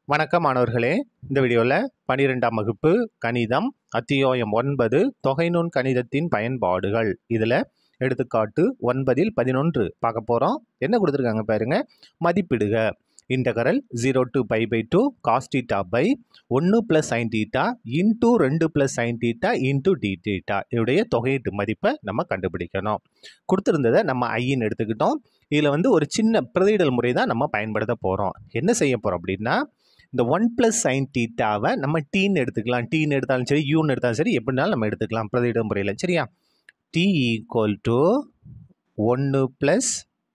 வணக்கம் மாணவர்களே இந்த வீடியோவில் பன்னிரெண்டாம் வகுப்பு கணிதம் அத்தியாயம் ஒன்பது தொகைநுண் கணிதத்தின் பயன்பாடுகள் இதில் எடுத்துக்காட்டு ஒன்பதில் பதினொன்று பார்க்க போகிறோம் என்ன கொடுத்துருக்காங்க பாருங்க மதிப்பிடுக integral zero to by by two cos theta by ஒன்று ப்ளஸ் சைன் டீட்டா இன்டூ ரெண்டு plus sine theta into D theta இதோடைய தொகையீட்டு மதிப்பை நம்ம கண்டுபிடிக்கணும் கொடுத்துருந்ததை நம்ம ஐயின் எடுத்துக்கிட்டோம் இதில் வந்து ஒரு சின்ன பிரதியிடல் முறை தான் நம்ம பயன்படுத்த போகிறோம் என்ன செய்ய போகிறோம் அப்படின்னா இந்த ஒன் ப்ளஸ் சைன் டீட்டாவை நம்ம டீன்னு எடுத்துக்கலாம் டீன்னு எடுத்தாலும் சரி யூன்னு எடுத்தாலும் சரி எப்படினாலும் நம்ம எடுத்துக்கலாம் பிரதியிட முறையில் சரியா டி ஈக்குவல் டு ஒன்று ப்ளஸ்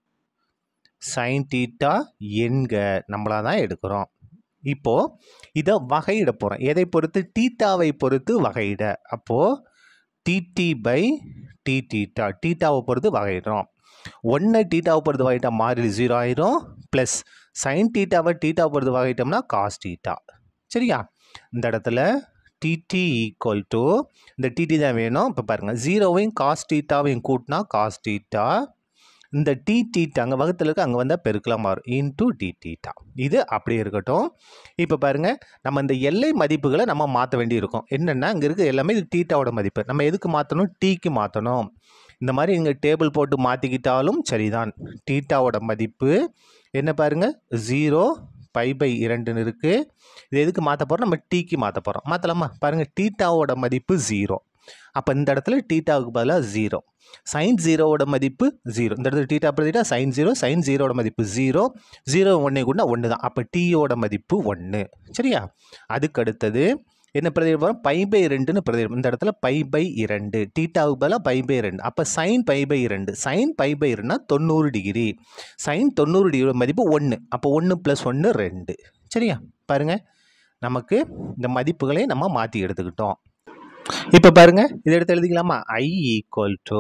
சைன் டீட்டா என்க நம்மளாக தான் எடுக்கிறோம் இப்போது இதை வகையிட போகிறோம் எதை பொறுத்து டீட்டாவை பொறுத்து வகையிட அப்போது டிடி பை டி டீட்டா டீட்டாவை பொறுத்து வகையிடுறோம் ஒன்றை டீட்டாவை பொறுத்து வகையிட்டா மாறி ஜீரோ ஆயிரும் ப்ளஸ் சைன் டீட்டாவை டீட்டாவை பொறுத்து வகையிட்டோம்னா காஸ் டீட்டா சரியா இந்த இடத்துல டிடி ஈக்குவல் டு இந்த டிடி தான் வேணும் இப்போ பாருங்கள் ஜீரோவையும் காஸ் டீட்டாவையும் கூட்டினா காஸ் டீட்டா இந்த டி டீட்டா அங்கே வகுத்தில் இருக்க அங்கே வந்தால் பெருக்கலாம் மாறும் இன்டூ டி டீட்டா இது அப்படியே இருக்கட்டும் இப்போ பாருங்கள் நம்ம இந்த எல்லை மதிப்புகளை நம்ம மாற்ற வேண்டி இருக்கும் என்னென்னா இங்கே இருக்க எல்லாமே இது டீட்டாவோட மதிப்பு நம்ம எதுக்கு மாற்றணும் டீக்கு மாற்றணும் இந்த மாதிரி இங்கே டேபிள் போட்டு மாற்றிக்கிட்டாலும் சரிதான் டீட்டாவோட மதிப்பு என்ன பாருங்கள் ஜீரோ பை பை இரண்டுன்னு இருக்குது இது எதுக்கு மாற்ற போகிறோம் நம்ம டீக்கு மாற்ற போகிறோம் மாற்றலாமா பாருங்கள் டீட்டாவோட மதிப்பு ஜீரோ அப்போ இந்த இடத்துல டீட்டாவுக்கு பதிலாக ஜீரோ சைன் ஜீரோவோட மதிப்பு ஜீரோ இந்த இடத்துல டீட்டா பிரதிட்டா சைன் ஜீரோ சைன் ஜீரோட மதிப்பு ஜீரோ ஜீரோ ஒன்றே கூட ஒன்று தான் அப்போ டீயோட மதிப்பு ஒன்று சரியா அதுக்கு அடுத்தது என்ன பிரதியிட போகிறோம் பை பை ரெண்டுன்னு பிரதியிடும் இந்த இடத்துல பை பை இரண்டு டீட்டாவுக்கு பதிலாக பை பை ரெண்டு அப்போ சைன் பை பை இரண்டு சைன் பை பை ரெண்டுனா தொண்ணூறு டிகிரி சைன் தொண்ணூறு டிகிரி மதிப்பு ஒன்று அப்போ ஒன்று ப்ளஸ் ஒன்று ரெண்டு சரியா பாருங்கள் நமக்கு இந்த மதிப்புகளை நம்ம மாற்றி எடுத்துக்கிட்டோம் இப்போ பாருங்கள் இதை எடுத்து எழுதிக்கலாமா ஐ ஈக்குவல் டு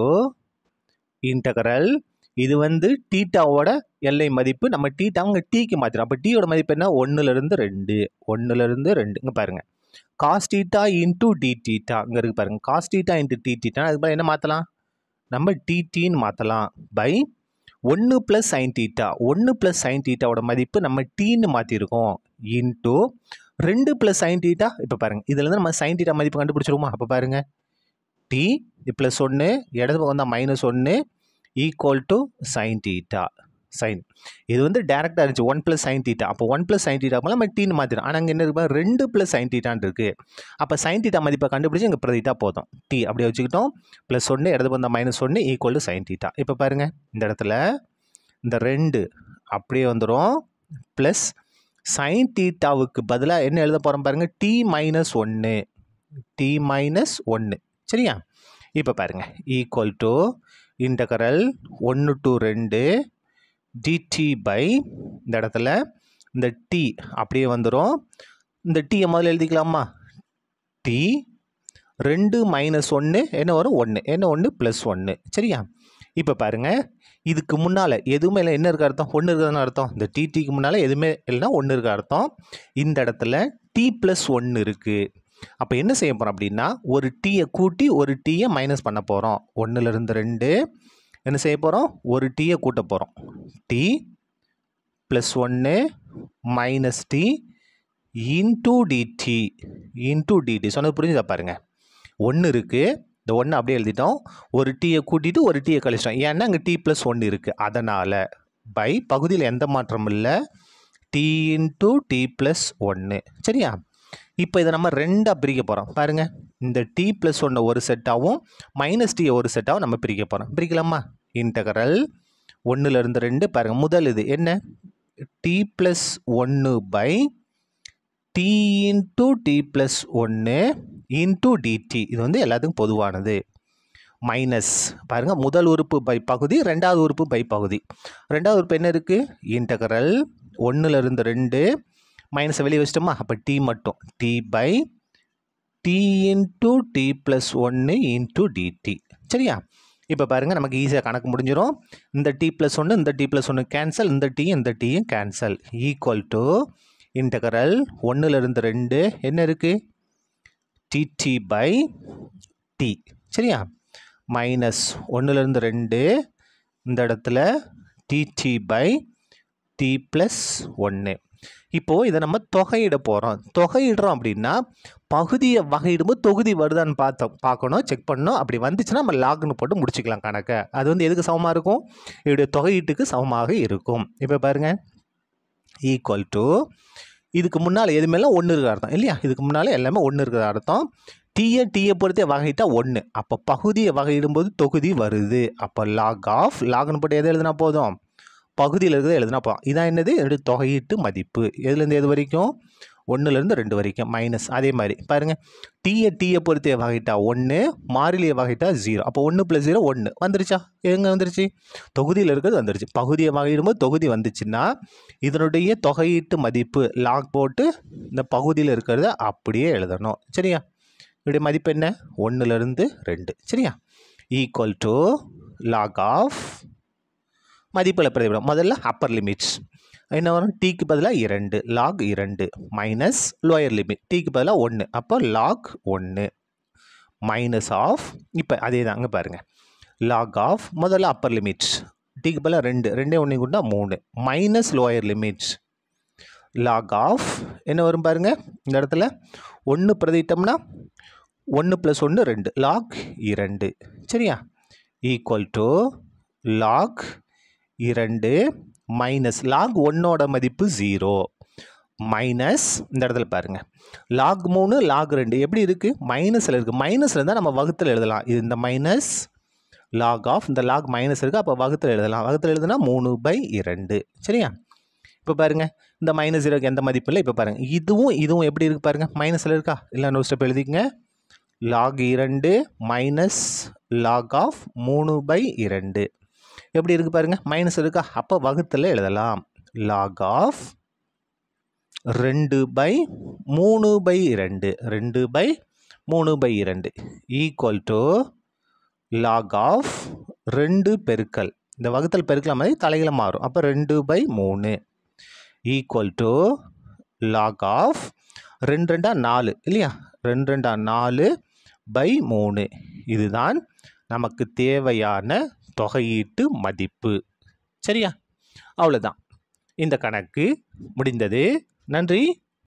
இன்டகரல் இது வந்து டீட்டாவோட எல்லை மதிப்பு நம்ம டீட்டா அவங்க டீக்கு மாற்றிடும் அப்போ டீயோட மதிப்பு என்ன ஒன்றுலேருந்து ரெண்டு ஒன்றுலேருந்து ரெண்டு இங்கே பாருங்கள் cos theta into D theta இங்கே இருக்குது பாருங்கள் cos theta into D theta அதுக்கு பதிலா என்ன மாற்றலாம் நம்ம டிடின்னு மாற்றலாம் பை ஒன்று ப்ளஸ் சைன் டீட்டா ஒன்று ப்ளஸ் சைன் டீட்டாவோட மதிப்பு நம்ம டீன்னு மாற்றிருக்கோம் இன்டூ ரெண்டு ப்ளஸ் சைன் டீட்டா இப்போ பாருங்கள் இதுலேருந்து நம்ம சைன் டீட்டா மதிப்பு கண்டுபிடிச்சிருவோமா அப்போ பாருங்கள் டி ப்ளஸ் ஒன்று இடது பக்கம் வந்தால் மைனஸ் ஒன்று equal to sine theta sign இது வந்து டேரெக்டாக இருந்துச்சு ஒன் ப்ளஸ் சைன் டீட்டா அப்போ ஒன் ப்ளஸ் சைன் டீட்டா நம்ம டீன்னு மாற்றிடும் ஆனால் அங்கே என்ன இருக்கு ரெண்டு ப்ளஸ் சைன் டீட்டான் இருக்குது அப்போ சைன் டீட்டா மதிப்பை கண்டுபிடிச்சி இங்கே பிரதிட்டா போதும் டி அப்படியே வச்சுக்கிட்டோம் ப்ளஸ் ஒன்று இடது பக்கம் வந்தால் மைனஸ் ஒன்று ஈக்குவல் டு சைன் டீட்டா இப்போ பாருங்கள் இந்த இடத்துல இந்த ரெண்டு அப்படியே வந்துடும் ப்ளஸ் சைன் டீட்டாவுக்கு பதிலாக என்ன எழுத போகிறோம் பாருங்கள் டி மைனஸ் ஒன்று டி மைனஸ் ஒன்று சரியா இப்போ பாருங்கள் ஈக்குவல் டு இன்டகரல் ஒன்று டு ரெண்டு டிடி பை இந்த இடத்துல இந்த டி அப்படியே வந்துடும் இந்த டீயை முதல்ல எழுதிக்கலாமா டி ரெண்டு மைனஸ் ஒன்று என்ன வரும் ஒன்று என்ன ஒன்று ப்ளஸ் ஒன்று சரியா இப்போ பாருங்கள் இதுக்கு முன்னால் எதுவுமே இல்லை என்ன இருக்க அர்த்தம் ஒன்று இருக்கிறதுன்னு அர்த்தம் இந்த டிடிக்கு முன்னால் எதுவுமே இல்லைன்னா ஒன்று இருக்க அர்த்தம் இந்த இடத்துல டி ப்ளஸ் ஒன்று இருக்குது அப்போ என்ன செய்ய போகிறோம் அப்படின்னா ஒரு டீயை கூட்டி ஒரு டீயை மைனஸ் பண்ண போகிறோம் ஒன்றுலேருந்து ரெண்டு என்ன செய்ய போகிறோம் ஒரு டீயை கூட்ட போகிறோம் டி ப்ளஸ் ஒன்று minus D into DD into DD சொன்னது புரிஞ்சுதா பாருங்கள் ஒன்று இருக்குது இந்த ஒன்று அப்படியே எழுதிட்டோம் ஒரு டீயை கூட்டிட்டு ஒரு டீயை கழிச்சிட்டோம் ஏன்னா அங்கே டி ப்ளஸ் ஒன்று இருக்குது அதனால் பை பகுதியில் எந்த மாற்றமும் இல்லை டி இன்டூ டி ப்ளஸ் ஒன்று சரியா இப்போ இதை நம்ம ரெண்டாக பிரிக்க போகிறோம் பாருங்கள் இந்த டி ப்ளஸ் ஒன்று ஒரு செட்டாகவும் மைனஸ் டீயை ஒரு செட்டாகவும் நம்ம பிரிக்க போகிறோம் பிரிக்கலாமா இன்டகரல் ஒன்றுலேருந்து ரெண்டு பாருங்கள் முதல் இது என்ன டி ப்ளஸ் ஒன்று by D into D plus ஒன்று இன்டூ டிடி இது வந்து எல்லாத்துக்கும் பொதுவானது மைனஸ் பாருங்கள் முதல் உறுப்பு பை பகுதி ரெண்டாவது உறுப்பு பை பகுதி ரெண்டாவது உறுப்பு என்ன இருக்குது இன்டகரல் ஒன்றுலேருந்து ரெண்டு மைனஸை வெளியே வச்சிட்டோமா அப்போ டி மட்டும் D by D into D plus ஒன்று இன்டூ டிடி சரியா இப்போ பாருங்கள் நமக்கு ஈஸியாக கணக்கு முடிஞ்சிடும் இந்த டி ப்ளஸ் ஒன்று இந்த டி ப்ளஸ் ஒன்று கேன்சல் இந்த டி இந்த டியும் கேன்சல் ஈக்குவல் டு இன்டகரல் ஒன்றுலேருந்து ரெண்டு என்ன இருக்குது டிடி பை டி சரியா மைனஸ் ஒன்றுலேருந்து ரெண்டு இந்த இடத்துல டிடி பை டி ப்ளஸ் ஒன்று இப்போது இதை நம்ம தொகையிட போகிறோம் தொகையிடுறோம் அப்படின்னா பகுதியை வகையிடும்போது தொகுதி வருதான்னு பார்த்தோம் பார்க்கணும் செக் பண்ணணும் அப்படி வந்துச்சுன்னா நம்ம லாக்னு போட்டு முடிச்சுக்கலாம் கணக்கை அது வந்து எதுக்கு சமமாக இருக்கும் இதோடைய தொகையீட்டுக்கு சமமாக இருக்கும் இப்போ பாருங்கள் ஈக்குவல் டு இதுக்கு முன்னால் எதுமேலாம் ஒன்று இருக்கிற அர்த்தம் இல்லையா இதுக்கு முன்னால் எல்லாமே ஒன்று இருக்கிற அர்த்தம் டீயை டீயை பொறுத்தே வகையிட்டா ஒன்று அப்போ பகுதியை வகையிடும்போது தொகுதி வருது அப்போ லாக் ஆஃப் லாக்னு போட்டு எதை எழுதுனா போதும் பகுதியில் இருக்கிறத எழுதுனா போதும் இதான் என்னது என்னுடைய தொகையீட்டு மதிப்பு எதுலேருந்து எது வரைக்கும் ஒன்றுலேருந்து ரெண்டு வரைக்கும் மைனஸ் அதே மாதிரி பாருங்கள் டீயை டீயை பொறுத்தே வகைட்டா ஒன்று மாறிலியை வகைட்டா ஜீரோ அப்போ ஒன்று ப்ளஸ் ஜீரோ ஒன்று வந்துருச்சா எங்கே வந்துருச்சு தொகுதியில் இருக்கிறது வந்துருச்சு பகுதியை வகையிடும்போது தொகுதி வந்துச்சுன்னா இதனுடைய தொகையீட்டு மதிப்பு லாக் போட்டு இந்த பகுதியில் இருக்கிறத அப்படியே எழுதணும் சரியா இதோடைய மதிப்பு என்ன ஒன்றுலேருந்து ரெண்டு சரியா ஈக்குவல் டு லாக் ஆஃப் மதிப்பில் பிரதிபலம் முதல்ல அப்பர் லிமிட்ஸ் என்ன வரும் டீக்கு பதிலாக இரண்டு லாக் இரண்டு மைனஸ் லோயர் லிமிட் டீக்கு பதிலாக ஒன்று அப்போ லாக் ஒன்று மைனஸ் ஆஃப் இப்போ அதே தான் அங்கே பாருங்கள் லாக் ஆஃப் முதல்ல அப்பர் லிமிட்ஸ் டீக்கு பதிலாக ரெண்டு ரெண்டே ஒன்று கொண்டா மூணு minus lower limits lock of என்ன வரும் பாருங்கள் இந்த இடத்துல ஒன்று பிரதிட்டோம்னா ஒன்று ப்ளஸ் ஒன்று ரெண்டு லாக் இரண்டு சரியா ஈக்குவல் டு லாக் இரண்டு மைனஸ் லாக் ஒன்னோட மதிப்பு ஜீரோ மைனஸ் இந்த இடத்துல பாருங்க லாக் மூணு லாக் ரெண்டு எப்படி இருக்குது மைனஸில் இருக்குது மைனஸில் இருந்தால் நம்ம வகுத்தில் எழுதலாம் இது இந்த மைனஸ் லாக் ஆஃப் இந்த லாக் மைனஸ் இருக்குது அப்போ வகுத்தில் எழுதலாம் வகுத்தில் எழுதுனா மூணு பை இரண்டு சரியா இப்போ பாருங்கள் இந்த மைனஸ் ஜீரோக்கு எந்த மதிப்பு இல்லை இப்போ பாருங்கள் இதுவும் இதுவும் எப்படி இருக்குது பாருங்கள் மைனஸில் இருக்கா இல்லை இன்னொரு ஸ்டெப் எழுதிக்கங்க லாக் இரண்டு மைனஸ் லாக் ஆஃப் மூணு பை இரண்டு எப்படி இருக்குது பாருங்கள் மைனஸ் இருக்கா அப்போ வகுத்தில் எழுதலாம் லாக் ஆஃப் ரெண்டு பை மூணு பை ரெண்டு ரெண்டு பை மூணு பை இரண்டு ஈக்குவல் டு லாக் ஆஃப் ரெண்டு பெருக்கல் இந்த வகுத்தல் பெருக்கல் மாதிரி தலைகளை மாறும் அப்போ ரெண்டு பை மூணு ஈக்குவல் டு லாக் ஆஃப் ரெண்டு ரெண்டா நாலு இல்லையா ரெண்டு ரெண்டா நாலு பை மூணு இதுதான் நமக்கு தேவையான தொகையீட்டு மதிப்பு சரியா அவ்வளோதான் இந்த கணக்கு முடிந்தது நன்றி